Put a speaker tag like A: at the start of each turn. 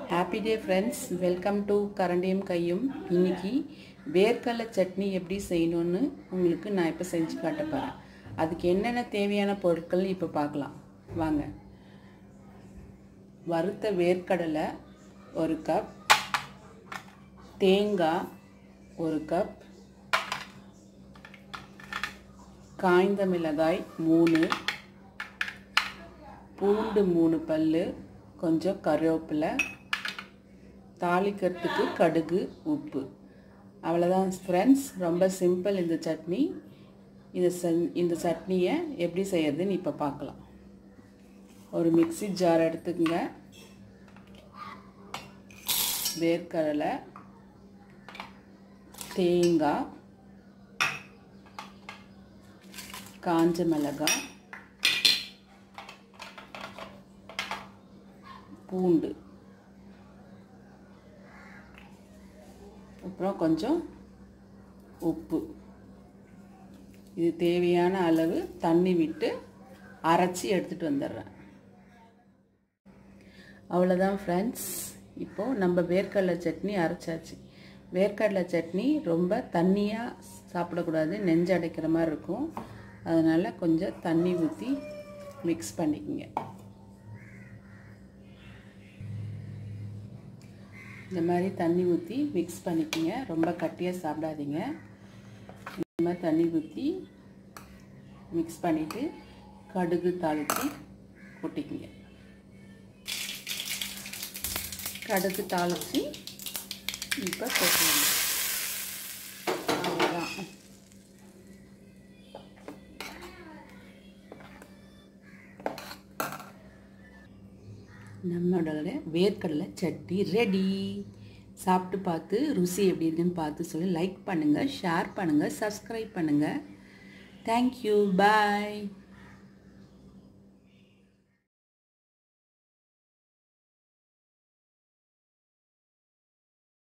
A: happy day friends welcome to கரண்டியும் கையும் இன்னைக்கு வேர்க்கடலை சட்னி எப்படி செய்யணும்னு உங்களுக்கு நான் இப்போ செஞ்சு காட்ட போகிறேன் அதுக்கு என்னென்ன தேவையான பொருட்கள் இப்போ பார்க்கலாம் வாங்க வறுத்த வேர்க்கடலை ஒரு கப் தேங்காய் ஒரு கப் காய்ந்த மிளகாய் மூணு பூண்டு மூணு பல் கொஞ்சம் கருவேப்பிலை தாளிக்கிறதுக்கு கடுகு உப்பு அவ்வளோதான் ஃப்ரெண்ட்ஸ் ரொம்ப சிம்பிள் இந்த சட்னி இந்த செஞ் இந்த சட்னியை எப்படி செய்யறதுன்னு இப்போ பார்க்கலாம் ஒரு மிக்சி ஜார் எடுத்துக்கங்க வேர்க்கடலை தேங்காய் காஞ்ச மிளகாய் பூண்டு அப்புறம் கொஞ்சம் உப்பு இது தேவையான அளவு தண்ணி விட்டு அரைச்சி எடுத்துகிட்டு வந்துடுறேன் அவ்வளோதான் ஃப்ரெண்ட்ஸ் இப்போது நம்ம வேர்க்கடலை சட்னி அரைச்சாச்சு வேர்க்கடலை சட்னி ரொம்ப தண்ணியாக சாப்பிடக்கூடாது நெஞ்சு அடைக்கிற மாதிரி இருக்கும் அதனால் கொஞ்சம் தண்ணி ஊற்றி மிக்ஸ் பண்ணிக்கோங்க இந்த மாதிரி தண்ணி ஊற்றி மிக்ஸ் பண்ணிக்கோங்க ரொம்ப கட்டியாக சாப்பிடாதீங்க இந்த மாதிரி தண்ணி ஊற்றி மிக்ஸ் பண்ணிவிட்டு கடுகு தாளித்து கொட்டிக்குங்க கடுகு தாளித்து இப்போ கொட்டுங்க அவ்வளோதான் நம்மளோட வேர்க்கடலை சட்னி ரெடி சாப்பிட்டு பார்த்து ருசி எப்படி இருக்குன்னு பார்த்து சொல்லி லைக் பண்ணுங்கள் ஷேர் பண்ணுங்கள் சப்ஸ்கிரைப் பண்ணுங்கள் தேங்க்யூ பாய்